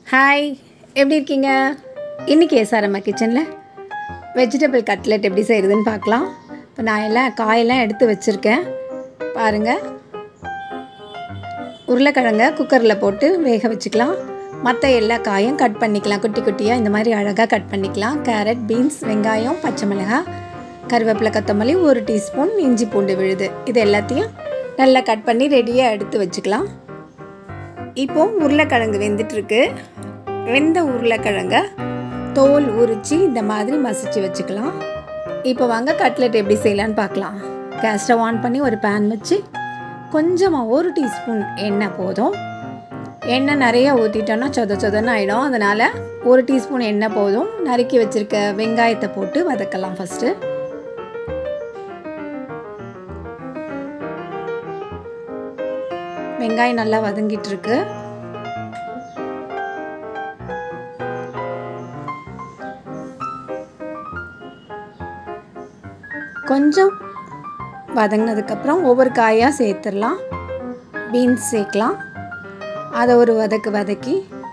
hi எப்படி இருக்கீங்க இன்றைக்கி எஸ்ஆர்எம்மா கிச்சனில் வெஜிடபிள் கட்லெட் எப்படி செய்கிறதுன்னு பார்க்கலாம் இப்போ நான் எல்லாம் காயெல்லாம் எடுத்து வச்சுருக்கேன் பாருங்கள் உருளைக்கிழங்க குக்கரில் போட்டு வேக வச்சுக்கலாம் மற்ற எல்லா காயும் கட் பண்ணிக்கலாம் குட்டி குட்டியாக இந்த மாதிரி அழகாக கட் பண்ணிக்கலாம் கேரட் பீன்ஸ் வெங்காயம் பச்சை மிளகாய் கருவேப்பிலை கொத்தமல்லி ஒரு டீஸ்பூன் இஞ்சி பூண்டு விழுது இது எல்லாத்தையும் நல்லா கட் பண்ணி ரெடியாக எடுத்து வச்சுக்கலாம் இப்போ உருளைக்கிழங்கு வெந்துட்டுருக்கு வெந்த உருளைக்கிழங்க தோல் உரித்து இந்த மாதிரி மசிச்சு வச்சுக்கலாம் இப்போ வாங்க கட்லெட் எப்படி செய்யலான்னு பார்க்கலாம் கேஸ் ஸ்டவ் ஆன் பண்ணி ஒரு பேன் வச்சு கொஞ்சமாக ஒரு டீஸ்பூன் எண்ணெய் போதும் எண்ணெய் நிறைய ஊற்றிட்டோன்னா சொத சொதன்னு ஆகிடும் அதனால் ஒரு டீஸ்பூன் எண்ணெய் போதும் நறுக்கி வச்சுருக்க வெங்காயத்தை போட்டு வதக்கலாம் ஃபஸ்ட்டு வெங்காயம் நல்லா வதங்கிட்டு இருக்கு கொஞ்சம் வதங்கினதுக்கப்புறம் ஒவ்வொரு காயாக சேர்த்துடலாம் பீன்ஸ் சேர்க்கலாம் அதை ஒரு வதக்கு வதக்கி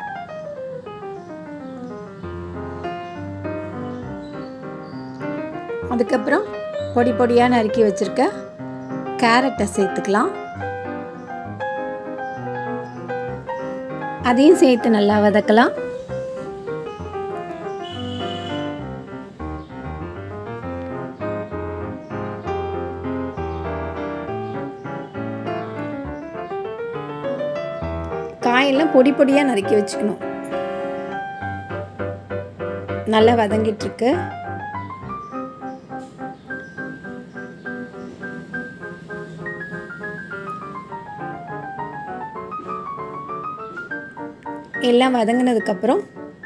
அதுக்கப்புறம் பொடி பொடியாக நறுக்கி வச்சுருக்க கேரட்டை சேர்த்துக்கலாம் அதையும் சேர்த்து நல்லா வதக்கலாம் காயெல்லாம் பொடி பொடியாக நறுக்கி வச்சுக்கணும் நல்லா வதங்கிட்டு இருக்கு எல்லாம் வதங்கினதுக்கப்புறம்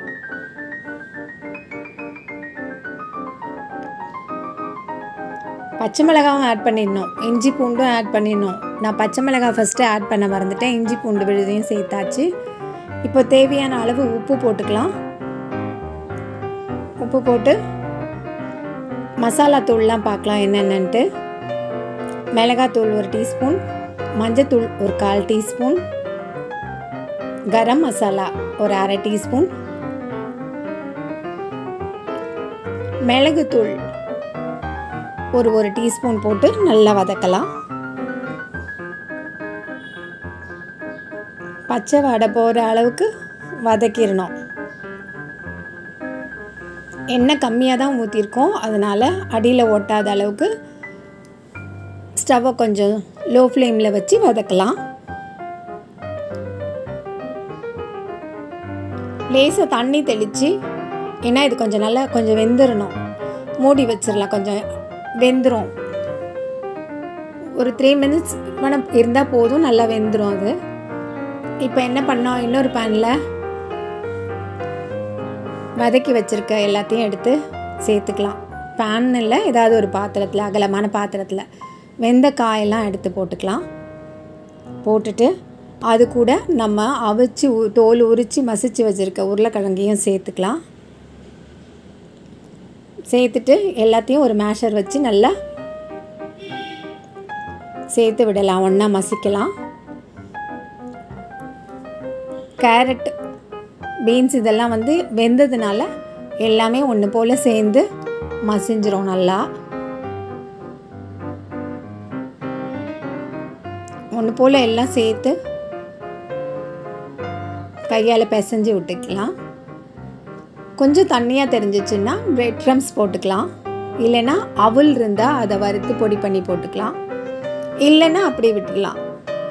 பச்சை மிளகாவும் ஆட் பண்ணிடணும் இஞ்சி பூண்டும் ஆட் பண்ணிடணும் நான் பச்சை மிளகாய் ஃபஸ்ட்டு ஆட் பண்ண மறந்துட்டேன் இஞ்சி பூண்டு விழுதையும் சேர்த்தாச்சு இப்போ தேவையான அளவு உப்பு போட்டுக்கலாம் உப்பு போட்டு மசாலா தூள்லாம் பார்க்கலாம் என்னென்னன்ட்டு மிளகாத்தூள் ஒரு டீஸ்பூன் மஞ்சத்தூள் ஒரு கால் டீஸ்பூன் கரம் மசாலா ஒரு அரை டீஸ்பூன் மிளகுத்தூள் ஒரு ஒரு டீஸ்பூன் போட்டு நல்லா வதக்கலாம் பச்சை வடை போகிற அளவுக்கு வதக்கிடணும் எண்ணெய் கம்மியாக தான் ஊற்றிருக்கோம் அதனால் அடியில் ஒட்டாத அளவுக்கு ஸ்டவ்வை கொஞ்சம் லோ ஃப்ளேமில் வச்சு வதக்கலாம் லேசாக தண்ணி தெளித்து ஏன்னா இது கொஞ்சம் நல்லா கொஞ்சம் வெந்துடணும் மூடி வச்சிடலாம் கொஞ்சம் வெந்துடும் ஒரு த்ரீ மினிட்ஸ் மனம் இருந்தால் போதும் நல்லா வெந்துடும் அது இப்போ என்ன பண்ணோம் இன்னொரு பேனில் வதக்கி வச்சுருக்க எல்லாத்தையும் எடுத்து சேர்த்துக்கலாம் பேன் இல்லை ஏதாவது ஒரு பாத்திரத்தில் அகலமான பாத்திரத்தில் வெந்த காயெல்லாம் எடுத்து போட்டுக்கலாம் போட்டுட்டு அது கூட நம்ம அவிச்சு தோல் உரித்து மசிச்சு வச்சுருக்க உருளைக்கிழங்கையும் சேர்த்துக்கலாம் சேர்த்துட்டு எல்லாத்தையும் ஒரு மேஷர் வச்சு நல்லா சேர்த்து விடலாம் ஒன்றா மசிக்கலாம் கேரட் பீன்ஸ் இதெல்லாம் வந்து வெந்ததுனால எல்லாமே ஒன்று போல் சேர்ந்து மசிஞ்சிரும் நல்லா ஒன்று போல் எல்லாம் சேர்த்து கையால் பிசைஞ்சு விட்டுக்கலாம் கொஞ்சம் தண்ணியாக தெரிஞ்சிச்சுன்னா பிரெட் க்ரம்ஸ் போட்டுக்கலாம் இல்லைன்னா அவல் இருந்தால் அதை வறுத்து பொடி பண்ணி போட்டுக்கலாம் இல்லைன்னா அப்படியே விட்டுக்கலாம்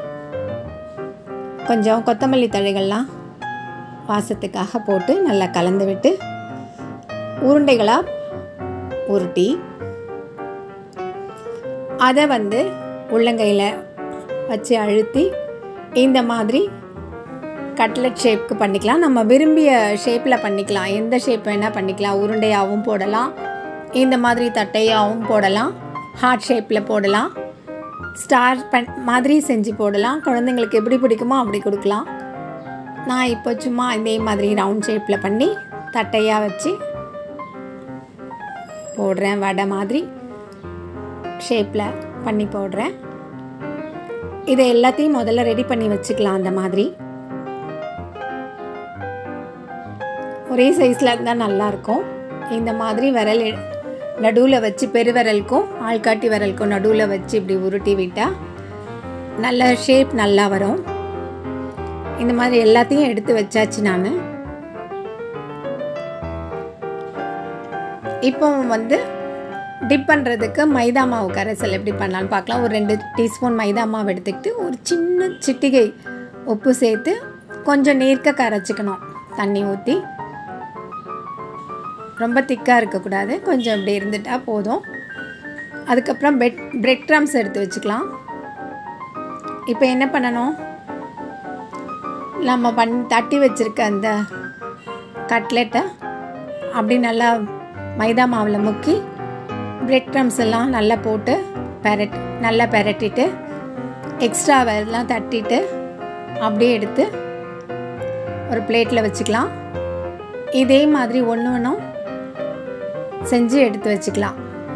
கொஞ்சம் கொத்தமல்லி தழைகள்லாம் வாசத்துக்காக போட்டு நல்லா கலந்து விட்டு உருண்டைகளாக உருட்டி அதை வந்து உள்ளங்கையில் வச்சு அழுத்தி இந்த மாதிரி கட்லெட் ஷேப்க்கு பண்ணிக்கலாம் நம்ம விரும்பிய ஷேப்பில் பண்ணிக்கலாம் எந்த ஷேப் வேணால் பண்ணிக்கலாம் உருண்டையாகவும் போடலாம் இந்த மாதிரி தட்டையாகவும் போடலாம் ஹார்ட் ஷேப்பில் போடலாம் ஸ்டார் பண் மாதிரி செஞ்சு போடலாம் குழந்தைங்களுக்கு எப்படி பிடிக்குமோ அப்படி கொடுக்கலாம் நான் இப்போ சும்மா இதே மாதிரி ரவுண்ட் ஷேப்பில் பண்ணி தட்டையாக வச்சு போடுறேன் வடை மாதிரி ஷேப்பில் பண்ணி போடுறேன் இதை எல்லாத்தையும் முதல்ல ரெடி பண்ணி வச்சுக்கலாம் அந்த மாதிரி ஒரே சைஸில் இருந்தால் நல்லாயிருக்கும் இந்த மாதிரி விரல் நடுவில் வச்சு பெருவிரலுக்கும் ஆள்காட்டி விரலுக்கும் நடுவில் வச்சு இப்படி உருட்டி விட்டால் நல்ல ஷேப் நல்லா வரும் இந்த மாதிரி எல்லாத்தையும் எடுத்து வச்சாச்சு நான் இப்போ வந்து டிப் பண்ணுறதுக்கு மைதா மாவு கரைசல் எப்படி பண்ணலான்னு பார்க்கலாம் ஒரு ரெண்டு டீஸ்பூன் மைதா மாவு எடுத்துக்கிட்டு ஒரு சின்ன சிட்டிகை உப்பு சேர்த்து கொஞ்சம் நீர்க்க கரைச்சிக்கணும் தண்ணி ஊற்றி ரொம்ப திக்காக இருக்கக்கூடாது கொஞ்சம் இப்படி இருந்துட்டால் போதும் அதுக்கப்புறம் பெட் பிரெட் க்ரம்ஸ் எடுத்து வச்சுக்கலாம் இப்போ என்ன பண்ணணும் நம்ம பண் தட்டி வச்சுருக்க அந்த கட்லெட்டை அப்படி நல்லா மைதா மாவில் முக்கி பிரெட் க்ரம்ஸ் எல்லாம் நல்லா போட்டு பெரட் நல்லா பெரட்டிட்டு எக்ஸ்ட்ராவெல்லாம் தட்டிட்டு அப்படியே எடுத்து ஒரு பிளேட்டில் வச்சுக்கலாம் இதே மாதிரி ஒன்று ஒன்றும் செஞ்சு எடுத்து வச்சுக்கலாம்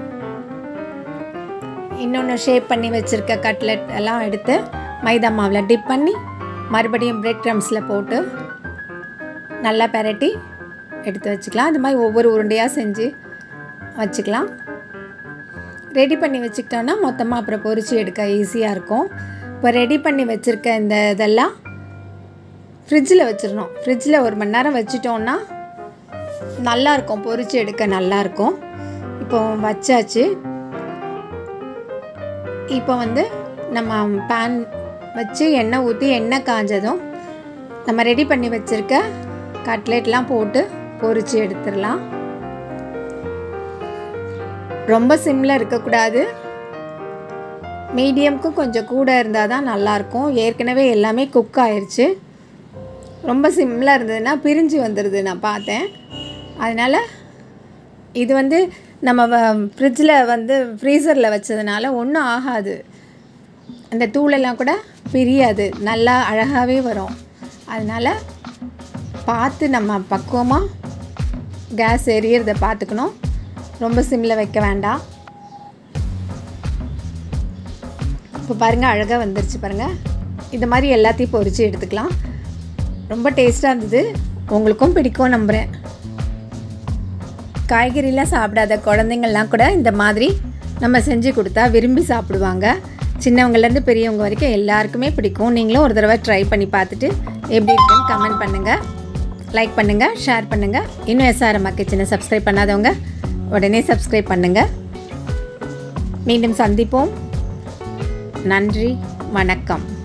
இன்னொன்று ஷேப் பண்ணி வச்சுருக்க கட்லெட் எல்லாம் எடுத்து மைதா மாவில் டிப் பண்ணி மறுபடியும் பிரெட் க்ரம்ஸில் போட்டு நல்லா பெரட்டி எடுத்து வச்சுக்கலாம் அது மாதிரி ஒவ்வொரு உருண்டையாக செஞ்சு வச்சுக்கலாம் ரெடி பண்ணி வச்சுக்கிட்டோன்னா மொத்தமாக அப்புறம் பொரிச்சு எடுக்க ஈஸியாக இருக்கும் இப்போ ரெடி பண்ணி வச்சுருக்க இந்த இதெல்லாம் ஃப்ரிட்ஜில் வச்சிடணும் ஃப்ரிட்ஜில் ஒரு மணி நேரம் வச்சிட்டோன்னா நல்லாயிருக்கும் பொரிச்சு எடுக்க நல்லாயிருக்கும் இப்போ வச்சாச்சு இப்போ வந்து நம்ம பேன் வச்சு எண்ணெய் ஊற்றி எண்ணெய் காஞ்சதும் நம்ம ரெடி பண்ணி வச்சுருக்க கட்லெட்லாம் போட்டு பொரிச்சு எடுத்துடலாம் ரொம்ப சிம்மில் இருக்கக்கூடாது மீடியம்க்கும் கொஞ்சம் கூட இருந்தால் தான் நல்லாயிருக்கும் ஏற்கனவே எல்லாமே குக் ஆயிடுச்சு ரொம்ப சிம்மில் இருந்ததுன்னா பிரிஞ்சு வந்துடுது நான் பார்த்தேன் அதனால் இது வந்து நம்ம ஃப்ரிட்ஜில் வந்து ஃப்ரீசரில் வச்சதுனால ஒன்றும் ஆகாது அந்த தூளெல்லாம் கூட பிரியாது நல்லா அழகாகவே வரும் அதனால் பார்த்து நம்ம பக்குவமாக கேஸ் எரியறதை பார்த்துக்கணும் ரொம்ப சிம்மில் வைக்க வேண்டாம் இப்போ பாருங்கள் அழகாக வந்துருச்சு பாருங்கள் இந்த மாதிரி எல்லாத்தையும் பொரித்து எடுத்துக்கலாம் ரொம்ப டேஸ்ட்டாக இருந்தது உங்களுக்கும் பிடிக்கும் நம்புகிறேன் காய்கறிலாம் சாப்பிடாத குழந்தைங்கள்லாம் கூட இந்த மாதிரி நம்ம செஞ்சு கொடுத்தா விரும்பி சாப்பிடுவாங்க சின்னவங்கலேருந்து பெரியவங்க வரைக்கும் எல்லாருக்குமே பிடிக்கும் நீங்களும் ஒரு தடவை ட்ரை பண்ணி பார்த்துட்டு எப்படி இருக்குன்னு கமெண்ட் பண்ணுங்கள் லைக் பண்ணுங்கள் ஷேர் பண்ணுங்கள் இன்னும் எஸ்ஆர்எம் கிச்சனை சப்ஸ்கிரைப் பண்ணாதவங்க உடனே சப்ஸ்கிரைப் பண்ணுங்கள் மீண்டும் சந்திப்போம் நன்றி வணக்கம்